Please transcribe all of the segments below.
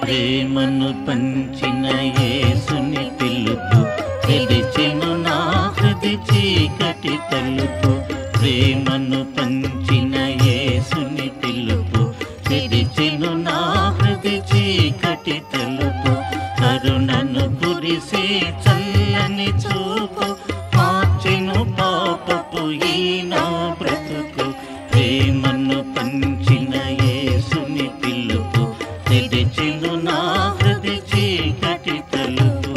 ప్రేమను పంచిన యేసుని పిలుపు తెరిచెను నా హృది చీకటి తలుపు ప్రేమను పంచిన యేసుని పిలుపు తెరిచెను నా హృది చీకటి తలుపు కరుణను కురిసే చల్లని చూపు మార్చెను పాపపు ఈ నా బ్రతుకు ప్రేమను పంచిన యేసుని పిలుపు తెరిచెను నా హృది చీకటి తలుపు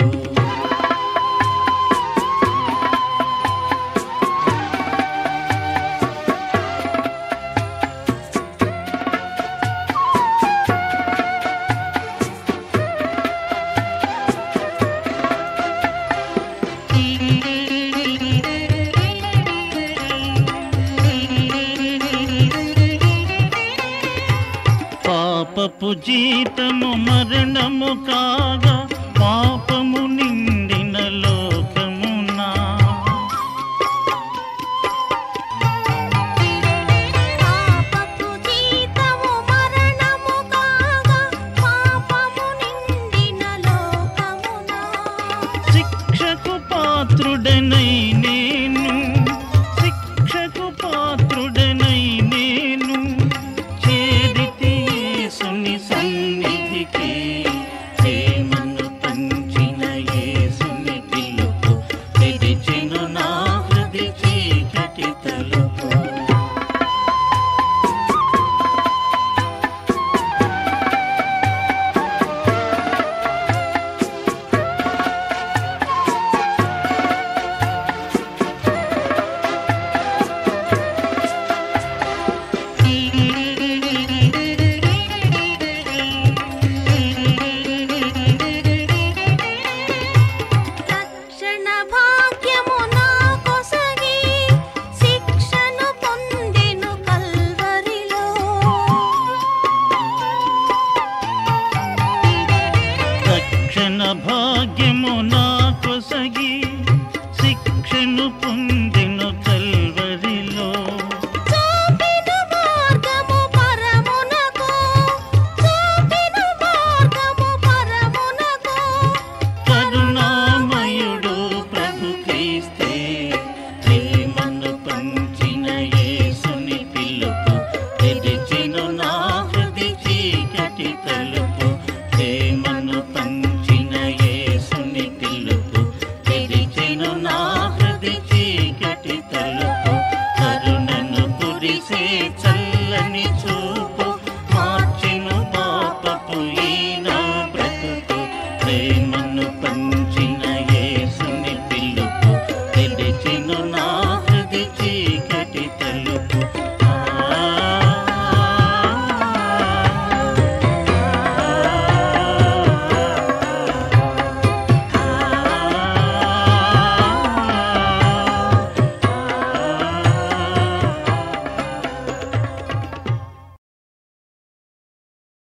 పాపపు జీతము మరణము కాగా పాపము నిండిన లోకమునా పాపపు జీతము మరణము కాగా పాపము నిండిన లోకమున శిక్షకు పాత్రుడనై నేను శిక్షకు పాత్రుడనై నేను చేరితి యేసుని సన్నిధికి ప్రేమను పంచిన యేసుని పిలుపు తెరిచెను నా హృది చీకటి తలుపు రక్షణ భాగ్యము నాకొసగి శిక్షను పొందెను కల్వరిలో రక్షణ భాగ్యము నా కొసగి శిక్షను పొంది